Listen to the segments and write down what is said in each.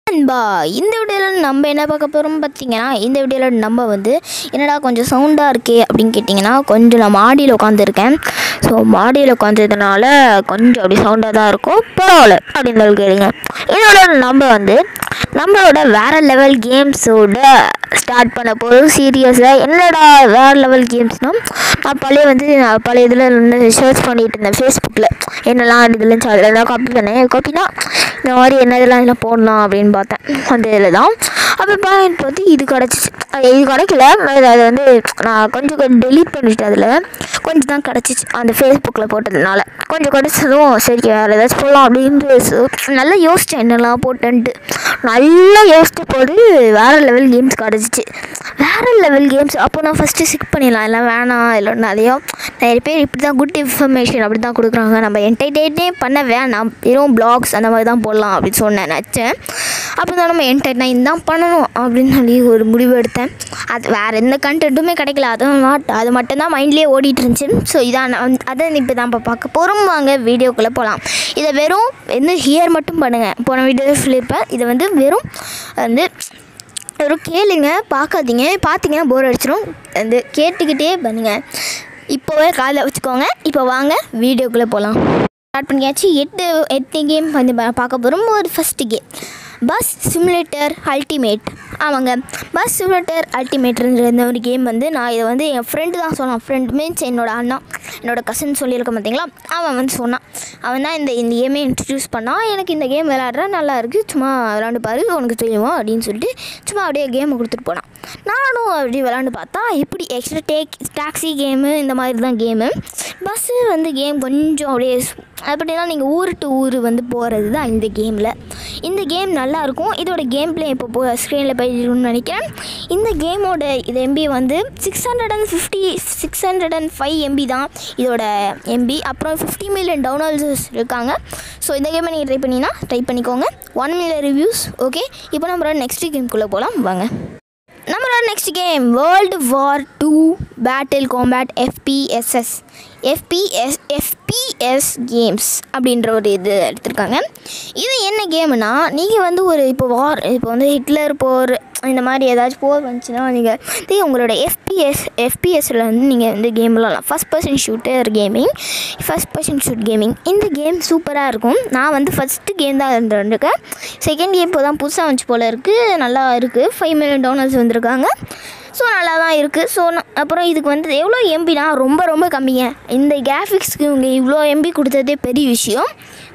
நண்பா இந்த வீடியோவில் நம்ம என்ன பார்க்க போகிறோம் பார்த்தீங்கன்னா இந்த வீடியோவில் நம்ம வந்து என்னடா கொஞ்சம் சவுண்டாக இருக்கே அப்படின்னு கேட்டிங்கன்னா கொஞ்சம் நான் மாடியில் உட்காந்துருக்கேன் ஸோ மாடியில் உட்காந்ததுனால கொஞ்சம் அப்படி சவுண்டாக தான் இருக்கும் பரவாயில்ல அப்படின்னு சொல்லி கேளுங்க இதோட நம்ம வந்து நம்மளோட வேறு லெவல் கேம்ஸோட ஸ்டார்ட் பண்ண போகிறோம் சீரியஸாக என்னடா வேறு லெவல் கேம்ஸ்னால் நான் பழைய வந்து நான் பழைய இதில் வந்து சர்ச் பண்ணிட்டு இருந்தேன் ஃபேஸ்புக்கில் என்னெல்லாம் இதில் இருந்துச்சு அதில் தான் காப்பி பண்ணேன் காப்பினா இந்த மாதிரி என்ன இதெல்லாம் இதில் போடலாம் அப்படின்னு பார்த்தேன் அந்த இதில் தான் அப்போ பார்த்து பார்த்து இது கிடச்சிச்சு இது கிடைக்கல அது அது வந்து நான் கொஞ்சம் கொஞ்சம் டெலீட் பண்ணிட்டேன் அதில் கொஞ்சம் தான் கிடச்சிச்சு அந்த ஃபேஸ்புக்கில் போட்டதுனால கொஞ்சம் கிடச்சதும் சரி வேறு ஏதாச்சும் போடலாம் அப்படின்னு சு- நல்லா யோசித்தேன் என்னெல்லாம் போட்டேன்ட்டு நல்லா யோசிச்சு போது வேறு லெவல் கேம்ஸ் கிடச்சிச்சு வேறு லெவல் கேம்ஸ் அப்போ நான் ஃபஸ்ட்டு சிக் பண்ணிடலாம் எல்லாம் வேணாம் இல்லை நிறையா நிறைய பேர் இப்படி தான் குட் இன்ஃபர்மேஷன் அப்படி தான் கொடுக்குறாங்க நம்ம என்டர்டெயினே பண்ண வேணாம் வெறும் பிளாக்ஸ் அந்த மாதிரி தான் போடலாம் அப்படின்னு சொன்னேன் நினச்சேன் அப்போ தான் நம்ம என்டர்டைன் தான் பண்ணணும் அப்படின்னு சொல்லி ஒரு முடிவு எடுத்தேன் அது வேறு எந்த கண்டென்ட்டுமே கிடைக்கல அதுவும் நாட் அது மட்டும்தான் மைண்ட்லேயே ஓடிட்டு இருந்துச்சு ஸோ இதான் நான் வந்து- அதை இப்போ தான் இப்போ பார்க்க போகிறோம் வாங்க வீடியோக்குள்ளே போகலாம் இதை வெறும் வந்து ஹியர் மட்டும் பண்ணுங்கள் போன வீடியோ சொல்லியிருப்பேன் இதை வந்து வெறும் வந்து வெறும் கேளுங்க பார்க்காதீங்க பார்த்தீங்கன்னா போர் அடிச்சிடும் வந்து கேட்டுக்கிட்டே பண்ணுங்க இப்போவே காதில் வச்சுக்கோங்க இப்போ வாங்க வீடியோக்குள்ளே போகலாம் ஸ்டார்ட் பண்ணியாச்சு எட்டு எட்டு கேம் வந்து பா- பார்க்க போகிறோம் ஒரு first game bus simulator ultimate ஆமாங்க பஸ் சிமுலேட்டர் அல்டிமேட்ன்ற ஒரு கேம் வந்து நான் இதை வந்து என் ஃப்ரெண்டு தான் சொன்னான் ஃப்ரெண்ட் மீன்ஸ் என்னோட அண்ணா என்னோட கசின் சொல்லியிருக்க பார்த்தீங்களா அவன் வந்து சொன்னான் அவன் தான் இந்த இந்த கேமே இன்ட்ரடியூஸ் பண்ணான் எனக்கு இந்த கேம் விளையாடுற நல்லா இருக்குது சும்மா விளாண்டு பாரு உனக்கு தெரியுமா அப்படின்னு சொல்லிட்டு சும்மா அப்படியே கேமை கொடுத்துட்டு போனான் நானும் அப்படி விளாண்டு பார்த்தா இப்படி எக்ஸ்ட்ரா டேக் டாக்ஸி கேமு இந்த மாதிரி தான் கேமு பஸ்ஸு வந்து கேம் கொஞ்சம் அப்படியே ஸ்- அப்படின்னா நீங்கள் ஊர் டு ஊர் வந்து போகிறது தான் இந்த கேமில் இந்த கேம் நல்லாயிருக்கும் இதோட கேம் ப்ளே இப்போ போ ஸ்க்ரீனில் போயிருக்குன்னு நினைக்கிறேன் இந்த கேமோட இது எம்பி வந்து six hundred and fifty six hundred and five MB தான் இதோட எம்பி அப்புறம் ஃபிஃப்டி மில்லியன் டவுன்லோட்ஸ் இருக்காங்க ஸோ இந்த கேமை நீங்கள் ட்ரை பண்ணினா ட்ரை பண்ணிக்கோங்க ஒன் மில்லியன் ரிவ்யூஸ் ஓகே இப்போ நம்ம நெக்ஸ்ட் கேம்குள்ளே போகலாம் வாங்க நம்மளோட next game world war two battle combat எஃபிஎஸ்எஸ் எஃபிஎஸ் எஃபிஎஸ் கேம்ஸ் அப்படின்ற ஒரு இது எடுத்திருக்காங்க இது என்ன கேம்னா நீங்கள் வந்து ஒரு இப்போ வார் இப்போ வந்து ஹிட்லர் போர் இந்த மாதிரி ஏதாச்சும் போர் வந்துச்சுன்னா நீங்கள் இது உங்களோட எஃபிஎஸ் எஃபிஎஸ்ல வந்து நீங்கள் வந்து கேம் விளாடலாம் first person shooter gaming first person shoot gaming இந்த கேம் சூப்பராக இருக்கும் நான் வந்து ஃபஸ்ட்டு கேம் தான் இருந்திருக்கேன் செகண்ட் கேம் இப்போ தான் புதுசாக வந்துச்சு போல் இருக்குது நல்லா இருக்குது ஃபைவ் மில்லியன் டவுனர்ஸ் வந்திருக்காங்க ஸோ நல்லா தான் இருக்குது ஸோ அப்புறம் இதுக்கு வந்து எவ்வளோ எம்பினா ரொம்ப ரொம்ப கம்மிங்க இந்த கிராஃபிக்ஸ்க்கு இவங்க இவ்வளோ எம்பி கொடுத்ததே பெரிய விஷயம்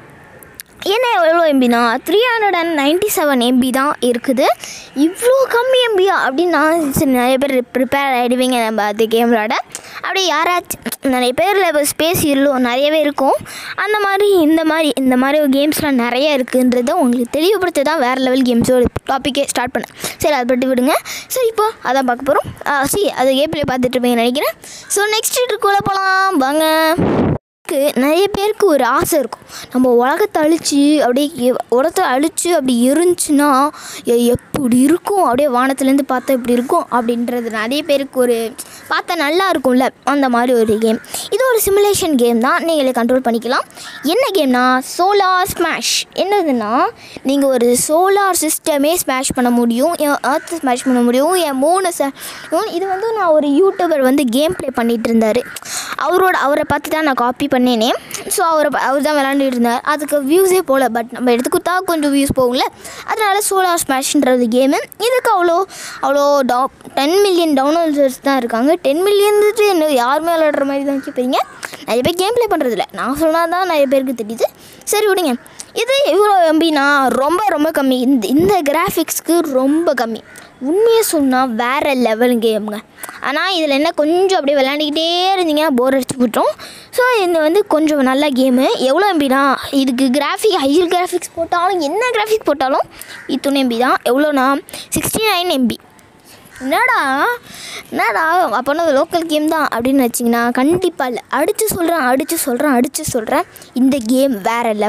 என்ன எவ்வளோ எம்பினா three hundred and ninety seven MB தான் இருக்குது இவ்வளோ கம்மி எம்பியா அப்படின்னு நான் சரி, நிறைய பேர் ப்ரிப்பேர் ஆகிடுவீங்க நம்ம அது கேம் விளாட அப்படியே யாராச்சும் நிறைய பேரில் இப்போ ஸ்பேஸ் இல்லோ நிறையவே இருக்கும் அந்த மாதிரி இந்த மாதிரி இந்த மாதிரி கேம்ஸ்லாம் நிறைய இருக்குன்றதை உங்களுக்கு தெளிவுபடுத்த தான் வேறு லெவல் கேம்ஸோட டாப்பிக்கே ஸ்டார்ட் பண்ணேன் சரி அதை பற்றி விடுங்க சரி இப்போ அதான் பார்க்க போகிறோம் சி அது கேப்லேயே பார்த்துட்டு இருப்பீங்கன்னு நினைக்கிறேன் ஸோ நெக்ஸ்ட் இதுக்குள்ளே போகலாம் வாங்க எனக்கு நிறைய பேருக்கு ஒரு ஆசை இருக்கும் நம்ம உலகத்தை அழிச்சு அப்படியே எ- உலகத்தை அழிச்சு அப்படி இருந்துச்சுன்னா எ- எப்படி இருக்கும் அப்படியே வானத்துலேருந்து பார்த்தா எப்படி இருக்கும் அப்படின்றது நிறைய பேருக்கு ஒரு பார்த்தா நல்லா இருக்கும்ல அந்த மாதிரி ஒரு கேம் இது ஒரு சிமுலேஷன் கேம் தான் நீங்களே கண்ட்ரோல் பண்ணிக்கலாம் என்ன கேம்னா சோலார் ஸ்மாஷ் என்னதுன்னா நீங்கள் ஒரு சோலார் சிஸ்டமே ஸ்மாஷ் பண்ண முடியும் என் earth ஸ்மாஷ் பண்ண முடியும் என் மூணு ச இது வந்து நான் ஒரு யூடியூபர் வந்து கேம் ப்ளே பண்ணிகிட்டு இருந்தார் அவரோட அவரை பார்த்து தான் நான் காப்பி பண்ணேனே ஸோ அவரை ப- அவர் தான் விளாண்டுட்டு இருந்தார் அதுக்கு வியூஸே போகல பட் நம்ம எடுத்து கொடுத்தா கொஞ்சம் வியூஸ் போகும்ல அதனால சோலார் ஸ்மாஷ்ன்றது கேமு இதுக்கு அவ்வளோ அவ்வளோ டவு டென் மில்லியன் டவுன்லோடர்ஸ் தான் இருக்காங்க டென் மில்லியன்றது என்ன யாருமே விளாடுற மாதிரி தான் கேட்பீங்க நிறைய பேர் கேம் ப்ளே பண்ணுறதில்ல நான் சொன்னால் தான் நிறைய பேருக்கு தெரியுது சரி விடுங்க இது இவ்வளோ எம்பினா ரொம்ப ரொம்ப கம்மி இந்த இந்த கிராஃபிக்ஸ்க்கு ரொம்ப கம்மி உண்மையை சொன்னால் வேறு லெவல் கேமுங்க ஆனால் இதில் என்ன கொஞ்சம் அப்படியே விளையாண்டுக்கிட்டே இருந்தீங்கன்னா போர் அடிச்சு போட்டோம் ஸோ இது வந்து கொஞ்சம் நல்ல கேமு எவ்வளோ எம்பினா இதுக்கு கிராஃபிக் ஹையர் கிராஃபிக்ஸ் போட்டாலும் என்ன கிராஃபிக்ஸ் போட்டாலும் இத்தனை எம்பி தான் எவ்வளோனா சிக்ஸ்டி நைன் எம்பி என்னடா என்னடா அப்போனா லோக்கல் கேம் தான் அப்படின்னு வச்சிங்கன்னா கண்டிப்பாக இல்லை அடித்து சொல்கிறேன் அடித்து சொல்கிறேன் அடித்து சொல்கிறேன் இந்த கேம் வேறு லெவல்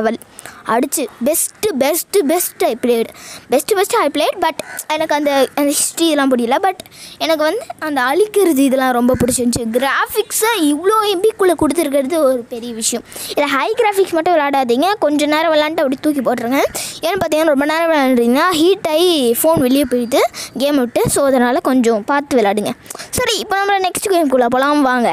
அடிச்சு best best best I played best best I played but எனக்கு அந்த அந்த ஹிஸ்ட்ரி இதெல்லாம் பிடிக்கல பட் எனக்கு வந்து அந்த அழிக்கிறது இதெல்லாம் ரொம்ப பிடிச்சிருந்துச்சி கிராஃபிக்ஸை இவ்வளோ எம்பிக்குள்ளே கொடுத்துருக்கிறது ஒரு பெரிய விஷயம் இதில் ஹை கிராஃபிக்ஸ் மட்டும் விளையாடாதீங்க கொஞ்சம் நேரம் விளாண்டுட்டு அப்படி தூக்கி போட்டுருங்க ஏன்னு பார்த்தீங்கன்னா ரொம்ப நேரம் விளையாண்டுறீங்கன்னா ஹீட் ஆகி ஃபோன் வெளியே போயிடுது கேம் விட்டு ஸோ அதனால் கொஞ்சம் பார்த்து விளையாடுங்க சரி இப்போ நம்ம நெக்ஸ்ட் கேம்குள்ளே போகலாம் வாங்க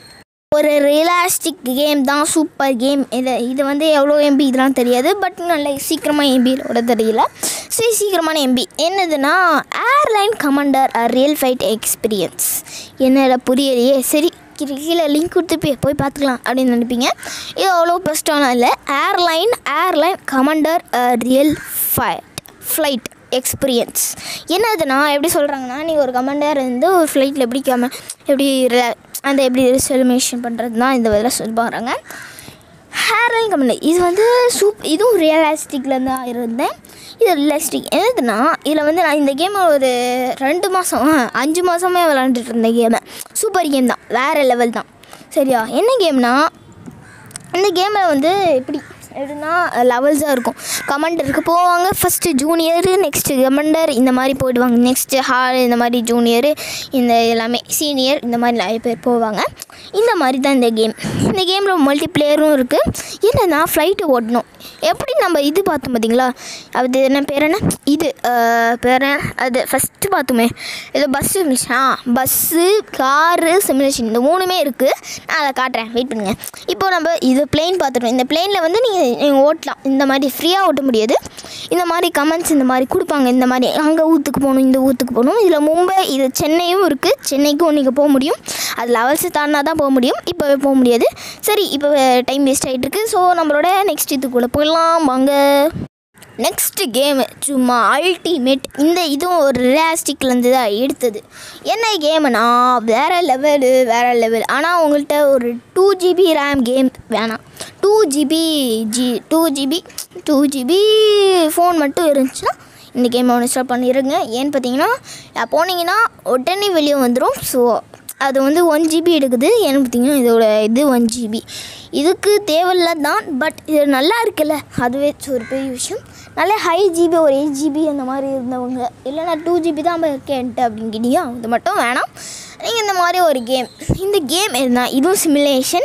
ஒரு ரியலாஸ்டிக் கேம் தான் சூப்பர் கேம் இது இது வந்து எவ்வளோ எம்பி இதெல்லாம் தெரியாது பட் நல்ல சீக்கிரமாக எம்பியோட தெரியல சரி சீக்கிரமான எம்பி என்னதுன்னா Airline Commander a real fight experience என்னடா புரியலையே சரி கீழே கீழே லிங்க் கொடுத்து போய் போய் பார்த்துக்கலாம் அப்படின்னு நினைப்பீங்க இது அவ்வளோ பெஸ்ட்டான இல்லை Airline Airline Commander a real fight flight experience என்னதுன்னா எப்படி சொல்கிறாங்கன்னா நீங்கள் ஒரு கமாண்டர் இருந்து ஒரு ஃப்ளைட்டில் எப்படி கம எப்படி ர- அந்த எப்படி செலிமினேஷன் பண்ணுறது தான் இந்த இதில் சொல்லுறாங்க ஹேர்லைன் கமாண்டர் இது வந்து சூப் இதுவும் ரியலாஸ்டிக்கில் தான் இருந்தேன் இது ரியலாஸ்டிக் என்னதுன்னா இதில் வந்து நான் இந்த கேமை ஒரு ரெண்டு மாதம் அஞ்சு மாதமே விளாண்டுட்டு இருந்தேன் கேமை சூப்பர் கேம் தான் வேறு லெவல் தான் சரியா என்ன கேம்னா இந்த கேமில் வந்து எப்படி எப்படின்னா லெவல்ஸாக இருக்கும் கமாண்டருக்கு போவாங்க ஃபஸ்ட்டு ஜூனியரு நெக்ஸ்ட்டு கமாண்டர் இந்த மாதிரி போயிடுவாங்க நெக்ஸ்ட்டு ஹால் இந்த மாதிரி ஜூனியரு இந்த எல்லாமே சீனியர் இந்த மாதிரி நிறைய பேர் போவாங்க இந்த மாதிரி தான் இந்த கேம் இந்த கேமில் மல்டி பிளேயரும் இருக்குது என்னன்னா ஃப்ளைட்டு ஓட்டணும் எப்படி நம்ம இது பார்த்தோம் பார்த்தீங்களா அது என்ன பேர் என்ன இது அஹ், பேர் என்ன? அது ஃபஸ்ட்டு பார்த்தோமே இது பஸ்ஸு இருந்துச்சு ஆ பஸ்ஸு காரு சிமுலேஷன் இந்த மூணுமே இருக்குது நான் அதை காட்டுறேன் வெயிட் பண்ணுங்கள் இப்போ நம்ம இது பிளெயின் பார்த்துட்டோம் இந்த பிளெயினில் வந்து நீங்கள் ஓட்டலாம் இந்த மாதிரி ஃப்ரீயாக ஓட்ட முடியாது இந்த மாதிரி கமெண்ட்ஸ் இந்த மாதிரி கொடுப்பாங்க இந்த மாதிரி அங்கே ஊற்றுக்கு போகணும் இந்த ஊற்றுக்கு போகணும் இதில் மும்பை இது சென்னையும் இருக்குது சென்னைக்கும் நீங்கள் போக முடியும் அது லெவல்ஸு தாண்டினா தான் போக முடியும் இப்போவே போக முடியாது சரி இப்போ டைம் வேஸ்ட் ஆகிட்டு இருக்கு ஸோ நம்மளோட நெக்ஸ்ட் இதுக்குள்ளே போயிடலாம் வாங்க நெக்ஸ்ட் கேமு சும்மா அல்டிமேட் இந்த இதுவும் ஒரு ரியாஸ்டிக்லேருந்து தான் எடுத்தது என்ன கேமுனா வேறு லெவலு வேறு லெவல் ஆனால் உங்கள்கிட்ட ஒரு டூ ஜிபி ரேம் கேம் வேணாம் two GB G two GB two GB phone மட்டும் இருந்துச்சுன்னா இந்த கேமை இன்ஸ்டால் பண்ணிடுங்க ஏன்னு பார்த்தீங்கன்னா அஹ் போனீங்கன்னா உடனே வெளியே வந்துடும் ஸோ அது வந்து ஒன் ஜிபி எடுக்குது ஏன்னு பார்த்தீங்கன்னா இதோட இது ஒன் ஜிபி இதுக்கு தேவையில்ல தான் பட் இது நல்லா இருக்குல்ல அதுவே ஒரு பெரிய விஷயம் நல்ல ஹை ஜிபி ஒரு எயிட் ஜிபி அந்த மாதிரி இருந்தவங்க இல்லைனா டூ ஜிபி தான் இருக்கேன்ட்டு அப்படின்னு கேட்டியா இது மட்டும் வேணாம் நீங்கள் இந்த மாதிரி ஒரு கேம் இந்த கேம் என்ன இதுவும் சிமுலேஷன்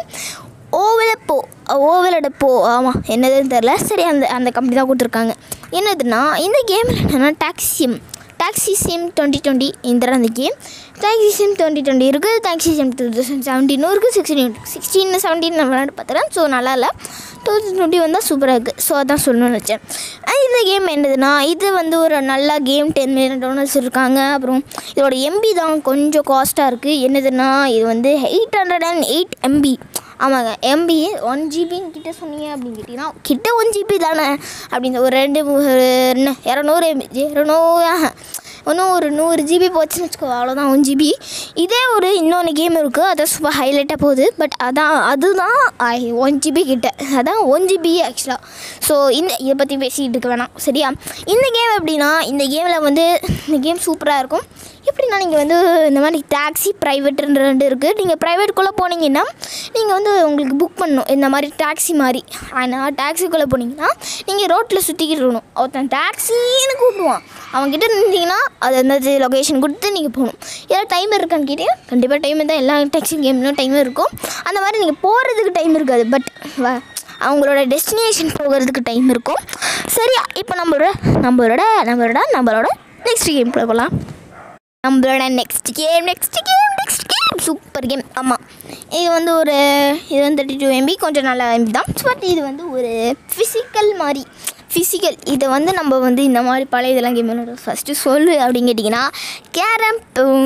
ஓவல போ ஓவலோட போ ஆமாம் என்னதுன்னு தெரில சரி அந்த அந்த கம்பெனி தான் கொடுத்துருக்காங்க என்னதுன்னா இந்த கேமில் என்னென்னா taxi sim taxi sim twenty twenty இந்த அந்த game taxi sim twenty twenty இருக்குது டாக்ஸி சிம் டூ தௌசண்ட் செவன்டீனும் இருக்குது சிக்ஸ்டீன் சிக்ஸ்டீன் செவன்டீன் நான் விளையாண்டு பார்த்துறேன் ஸோ நல்லா இல்லை டூ தௌசண்ட் டுவெண்ட்டி வந்தால் சூப்பராக இருக்குது ஸோ அதான் சொல்லணும்னு நினச்சேன் அஹ் இந்த கேம் என்னதுன்னா இது வந்து ஒரு நல்ல கேம் டென் மில்லியன் டவுன்லோட்ஸ் இருக்காங்க அப்புறம் இதோட எம்பி தான் கொஞ்சம் காஸ்ட்டாக இருக்குது என்னதுன்னா இது வந்து eight hundred and eight MB ஆமாங்க எம்பி ஒன் ஜிபின்னு கிட்ட சொன்னீங்க அப்படின்னு கேட்டிங்கன்னா கிட்ட ஒன் ஜிபி தானே அப்படின்னு ஒரு ரெண்டு மூ- என்ன இரநூறு எம்பி இரநூறு இன்னும் ஒரு நூறு ஜிபி போச்சுன்னு வச்சுக்கோ அவ்வளோதான் ஒன் ஜிபி இதே ஒரு இன்னொன்று கேம் இருக்குது அது சூப்பர் ஹைலைட்டாக போகுது பட் அதான் அதுதான் ஒன் ஜிபி கிட்ட அதான் ஒன் ஜிபி ஆக்சுவலாக ஸோ இந்த இதை பற்றி பேசிக்கிட்டு இருக்க வேணாம் சரியா இந்த கேம் எப்படின்னா இந்த கேமில் வந்து இந்த கேம் சூப்பராக இருக்கும் எப்படின்னா நீங்கள் வந்து இந்த மாதிரி டாக்ஸி ப்ரைவேட்ன்ற ரெண்டு இருக்குது நீங்கள் ப்ரைவேட்குள்ளே போனீங்கன்னா நீங்கள் வந்து உங்களுக்கு புக் பண்ணணும் இந்த மாதிரி டாக்ஸி மாதிரி ஆனால் டாக்ஸிக்குள்ளே போனீங்கன்னா நீங்கள் ரோட்டில் சுற்றிக்கிட்டு இருக்கணும் ஒருத்தன் டாக்ஸின்னு கூப்பிடுவான் அவங்ககிட்ட இருந்தீங்கன்னா அது அந்த லொக்கேஷன் கொடுத்து நீங்கள் போகணும் ஏதாவது டைம் இருக்கான்னு கேட்டீங்கன்னா கண்டிப்பாக டைம் தான் எல்லா டாக்ஸி கேம்லையும் டைம் இருக்கும் அந்த மாதிரி நீங்கள் போகிறதுக்கு டைம் இருக்காது பட் அவங்களோட டெஸ்டினேஷன் போகிறதுக்கு டைம் இருக்கும் சரியா இப்போ நம்மளோட நம்மளோட நம்மளோட நம்மளோட நெக்ஸ்ட் கேம் போகலாம் நம்மளோட next game next game next game super game ஆமாம் இது வந்து ஒரு இது வந்து தேர்ட்டி டூ எம்பி கொஞ்சம் நல்ல எம்பி தான் பட் இது வந்து ஒரு ஃபிசிக்கல் மாதிரி ஃபிசிக்கல் இதை வந்து நம்ம வந்து இந்த மாதிரி பழைய இதெல்லாம் கேம் ஃபஸ்ட்டு சொல்லு அப்படின்னு கேட்டிங்கன்னா கேரம்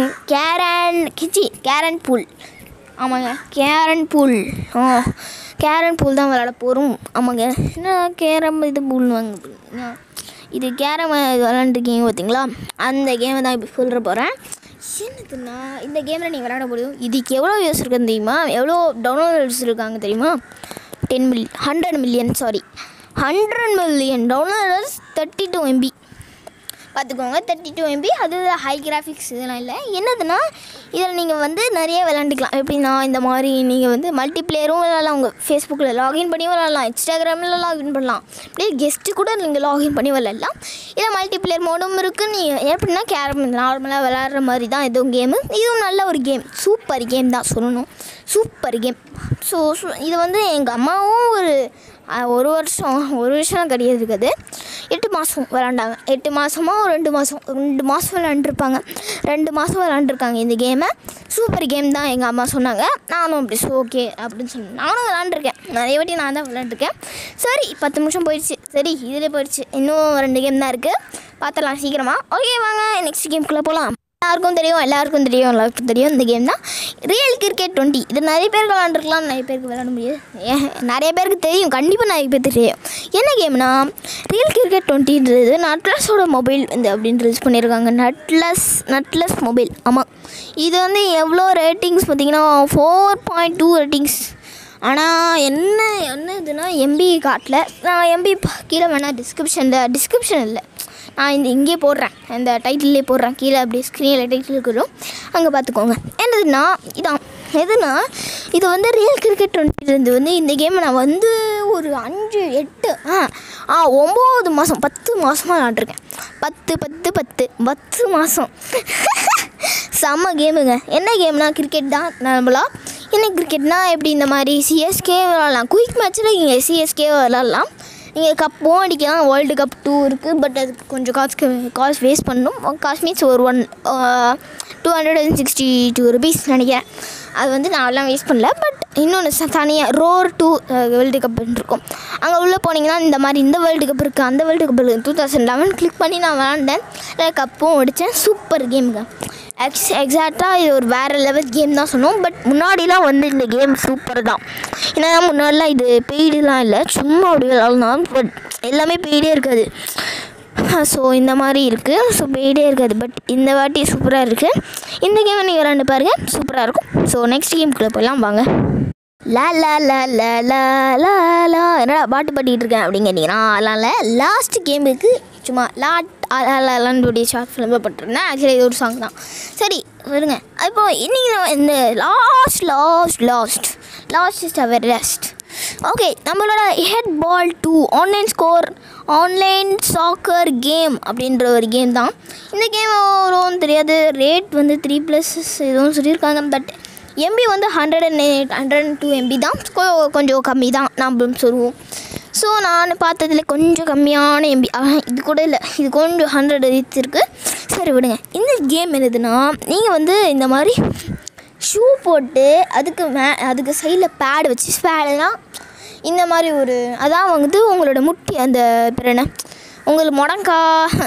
கேரன் கிச்சி கேரன் பூல் ஆமாங்க கேரன் பூல் ஆ கேரன் பூல் தான் விளாட போகிறோம் ஆமாங்க என்ன கேரம் இது பூல்வாங்க இது கேரம் விளாண்டுருக்கீங்க பார்த்தீங்களா அந்த கேமை தான் இப்போ சொல்கிற போகிறேன் என்னதுன்னா இந்த கேமில் நீங்கள் விளாட முடியும் இதுக்கு எவ்வளோ யூஸ் இருக்குன்னு தெரியுமா எவ்வளோ டவுன்லோட்ஸ் இருக்காங்க தெரியுமா டென் மில் hundred million sorry hundred million downloaders thirty two MB பார்த்துக்கோங்க தேர்ட்டி டூ எம்பி அது ஹை கிராஃபிக்ஸ் இதெல்லாம் இல்லை என்னதுன்னா இதில் நீங்கள் வந்து நிறைய விளாண்டுக்கலாம் எப்படின்னா இந்த மாதிரி நீங்கள் வந்து மல்டி பிளேயரும் விளாட்லாம் உங்கள் ஃபேஸ்புக்கில் லாகின் பண்ணியும் விளாட்லாம் இன்ஸ்டாகிராமில் லாகின் பண்ணலாம் அப்படியே கெஸ்ட்டு கூட நீங்கள் லாகின் பண்ணி விளாட்லாம் இதில் மல்டி பிளேயர் மோடும் இருக்குது நீங்கள் எப்படின்னா கேரம் நார்மலாக விளாட்ற மாதிரி தான் இதுவும் கேமு இதுவும் நல்ல ஒரு கேம் சூப்பர் கேம் தான் சொல்லணும் சூப்பர் கேம் ஸோ இது வந்து எங்கள் அம்மாவும் ஒரு அஹ், ஒரு வருஷம் ஒரு வருஷம் கிடையாது இருக்குது எட்டு மாதம் விளாண்டாங்க எட்டு மாதமோ ரெண்டு மாதம் ரெண்டு மாதம் விளாண்டுருப்பாங்க ரெண்டு மாதம் விளாண்டுருக்காங்க இந்த கேமை சூப்பர் கேம் தான் எங்கள் அம்மா சொன்னாங்க நானும் அப்படி ஓகே அப்படின்னு சொன்னேன் நானும் விளாண்டுருக்கேன் நிறைய வாட்டி நான் தான் விளாண்டுருக்கேன் சரி பத்து நிமிஷம் போயிடுச்சு சரி இதில் போயிடுச்சு இன்னும் ரெண்டு கேம் தான் இருக்குது பார்த்துடலாம் சீக்கிரமாக ஓகே வாங்க நெக்ஸ்ட் கேம்குள்ளே போகலாம் எல்லாருக்கும் தெரியும் எல்லாருக்கும் தெரியும் எல்லாருக்கும் தெரியும் இந்த கேம் தான் ரியல் கிரிக்கெட் டுவெண்ட்டி இது நிறைய பேருக்கு விளாண்டுருக்கலாம் நிறைய பேருக்கு விளாட முடியாது ஏன் நிறைய பேருக்கு தெரியும் கண்டிப்பாக நிறைய பேருக்கு தெரியும் என்ன கேம்னா ரியல் கிரிக்கெட் டுவெண்ட்டின்றது நட்லஸோட மொபைல் வந்து அப்படின்னு யூஸ் பண்ணியிருக்காங்க நட்லஸ் நட்லஸ் மொபைல் ஆமாம் இது வந்து எவ்வளோ ரேட்டிங்ஸ் பார்த்தீங்கன்னா ஃபோர் பாயிண்ட் டூ ரேட்டிங்ஸ் ஆனால் என்ன என்ன இதுனா எம்பி காட்டல நான் எம்பி கீழே வேணால் டிஸ்கிரிப்ஷனில் டிஸ்கிரிப்ஷன் இல்லை நான் இந்த இங்கே போடுறேன் இந்த டைட்டிலே போடுறேன் கீழே அப்படியே ஸ்க்ரீனில் டைட்டில் இருக்கிறோம் அங்கே பார்த்துக்கோங்க என்னதுன்னா இதான் எதுனா இது வந்து ரியல் கிரிக்கெட் டுவெண்ட்டிலேருந்து வந்து இந்த கேமை நான் வந்து ஒரு அஞ்சு எட்டு ஆ ஆ ஒம்பது மாதம் பத்து மாதமாக விளாண்டுருக்கேன் பத்து பத்து பத்து பத்து மாதம் செம்ம கேமுங்க என்ன கேம்னா கிரிக்கெட் தான் நார்மலா என்ன கிரிக்கெட்னா எப்படி இந்த மாதிரி சிஎஸ்கே விளாட்லாம் குயிக் மேட்ச்சில் இங்கே சிஎஸ்கே விளாட்லாம் நீங்கள் கப்பும் அடிக்கலாம் வேர்ல்டு கப் டூ இருக்குது பட் அதுக்கு கொஞ்சம் காசு காசு வேஸ்ட் பண்ணணும் காசு மீன்ஸ் ஒரு one two hundred and sixty two rupees நினைக்கிறேன் அது வந்து நான் எல்லாம் வேஸ்ட் பண்ணல பட் இன்னொன்று தனியாக ரோர் டூ வேர்ல்டு கப் இருக்கும் அங்கே உள்ளே போனீங்கன்னா இந்த மாதிரி இந்த வேர்ல்டு கப் இருக்குது அந்த வேர்ல்டு கப் இருக்குது டூ தௌசண்ட் லெவன் கிளிக் பண்ணி நான் விளாண்டேன் கப்பும் அடித்தேன் சூப்பர் கேமுங்க எக்ஸ் எக்ஸாக்டாக இது ஒரு வேறு லெவல் கேம் தான் சொன்னோம் பட் முன்னாடிலாம் வந்து இந்த கேம் சூப்பர் தான் ஏன்னா முன்னாடிலாம் இது பெய்டுலாம் இல்லை சும்மா அப்படி விளாட்லாம் பட் எல்லாமே பெய்டே இருக்காது ஸோ இந்த மாதிரி இருக்குது ஸோ பெய்டே இருக்காது பட் இந்த வாட்டி சூப்பராக இருக்குது இந்த கேமை நீங்கள் விளாண்டு பாருங்கள் சூப்பராக இருக்கும் ஸோ நெக்ஸ்ட் கேம்குள்ளே போய்லாம் வாங்க லா லா லா லா லா லா லா என்னடா பாட்டு பாடிட்டு இருக்கேன் அப்படின்னு கேட்டிங்கன்னா அதனால் லாஸ்ட் கேமுக்கு சும்மா லாட் அலான்னு ஷார்ட் ஃபிலிமில் போட்டிருந்தேன் ஆக்சுவலி இது ஒரு சாங் தான் சரி வருங்க இப்போ இன்னைக்கு நம்ம இந்த last last last last is our rest okay நம்மளோட head ball two online score online soccer game அப்படின்ற ஒரு கேம் தான் இந்த கேம் வரும் தெரியாது ரேட் வந்து த்ரீ ப்ளஸ் எதுவும் சொல்லியிருக்காங்க பட் எம்பி வந்து hundred and eight hundred and two MB தான் கொ- கொஞ்சம் கம்மி தான் நம்ம சொல்லுவோம் ஸோ நான் பார்த்ததுல கொஞ்சம் கம்மியான எம்பி இது கூட இல்லை இது கொஞ்சம் ஹண்ட்ரட் எயிட் இருக்குது சரி விடுங்க இந்த கேம் என்னதுன்னா நீங்கள் வந்து இந்த மாதிரி ஷூ போட்டு அதுக்கு மே அதுக்கு சைடில் பேட் வச்சு பேடுனா இந்த மாதிரி ஒரு அதான் வந்து உங்களோட முட்டி அந்த பேர் என்ன உங்களுக்கு முடங்கா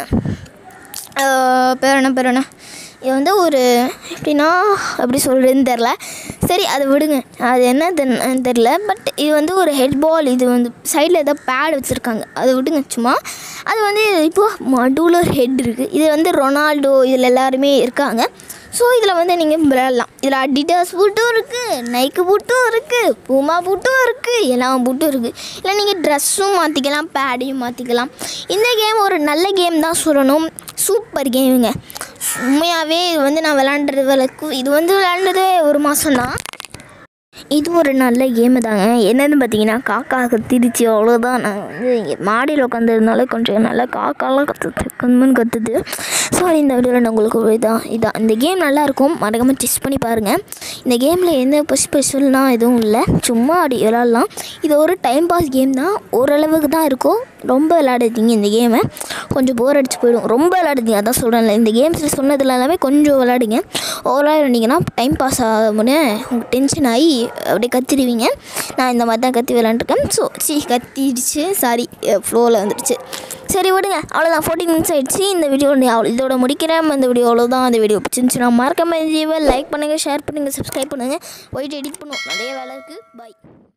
ஆஹ் பேர் என்ன பேர் என்ன இது வந்து ஒரு எப்படின்னா எப்படி சொல்கிறதுன்னு தெரில சரி அதை விடுங்க அது என்ன தென் தெரில பட் இது வந்து ஒரு ஹெட் பால் இது வந்து சைடில் ஏதோ பேட் வச்சுருக்காங்க அதை விடுங்க சும்மா அது வந்து இப்போது மடுலர் ஹெட் இருக்குது இது வந்து ரொனால்டோ இதில் எல்லாருமே இருக்காங்க ஸோ இதில் வந்து நீங்கள் விளையாடலாம் இதில் அடிடாஸ் பூட்டும் இருக்குது நைக்கு பூட்டும் இருக்குது பூமா பூட்டும் இருக்குது எல்லா பூட்டும் இருக்குது இல்லை நீங்கள் ட்ரெஸ்ஸும் மாற்றிக்கலாம் பேடையும் மாற்றிக்கலாம் இந்த கேம் ஒரு நல்ல கேம் தான் சொல்லணும் சூப்பர் கேமுங்க உண்மையாகவே இது வந்து நான் விளாண்டுறது விளக்கு இது வந்து விளாண்டதே ஒரு மாதம் தான் இது ஒரு நல்ல கேமு தாங்க என்னன்னு பார்த்தீங்கன்னா காக்கா கத்திருச்சு அவ்வளோதான் நான் வந்து இங்கே மாடியில் உட்காந்துருந்தாலே கொஞ்சம் நல்லா காக்காலாம் கற்றுது கண்மண் கத்துது சாரி இந்த வீடியோவில் நான் உங்களுக்கு ஒரு இதான் இதான் இந்த கேம் நல்லாயிருக்கும் மறக்காமல் டெஸ்ட் பண்ணி பாருங்கள் இந்த கேமில் எந்த ஸ்பெஷல்னா எதுவும் இல்லை சும்மா அப்படி விளாட்லாம் இது ஒரு டைம் பாஸ் கேம் தான் ஓரளவுக்கு தான் இருக்கும் ரொம்ப விளையாடாதீங்க இந்த கேமை கொஞ்சம் போர் அடிச்சு போயிடும் ரொம்ப விளையாடுதீங்க அதான் சொல்கிறேன்ல இந்த கேம்ஸில் சொன்னதுல எல்லாமே கொஞ்சம் விளையாடுங்க ஓவராக இருந்தீங்கன்னா டைம் பாஸ் ஆகும்னு உங்களுக்கு டென்ஷன் ஆகி அப்படியே கத்திடுவீங்க நான் இந்த மாதிரி தான் கத்தி விளாண்டுருக்கேன் ஸோ சி கத்திடுச்சு சாரி ஃப்ளோவில் வந்துடுச்சு சரி விடுங்க அவ்வளோதான் ஃபோர்ட்டி மினிட்ஸ் ஆயிடுச்சு இந்த வீடியோ அவ்வளோ இதோட முடிக்கிறேன் இந்த வீடியோ அவ்வளோதான் இந்த வீடியோ பிடிச்சிருந்துச்சுன்னா மறக்காம ஜீவ லைக் பண்ணுங்கள் ஷேர் பண்ணுங்கள் சப்ஸ்கிரைப் பண்ணுங்கள் போயிட்டு எடிட் பண்ணுவோம் நிறைய வேலை இருக்குது பாய்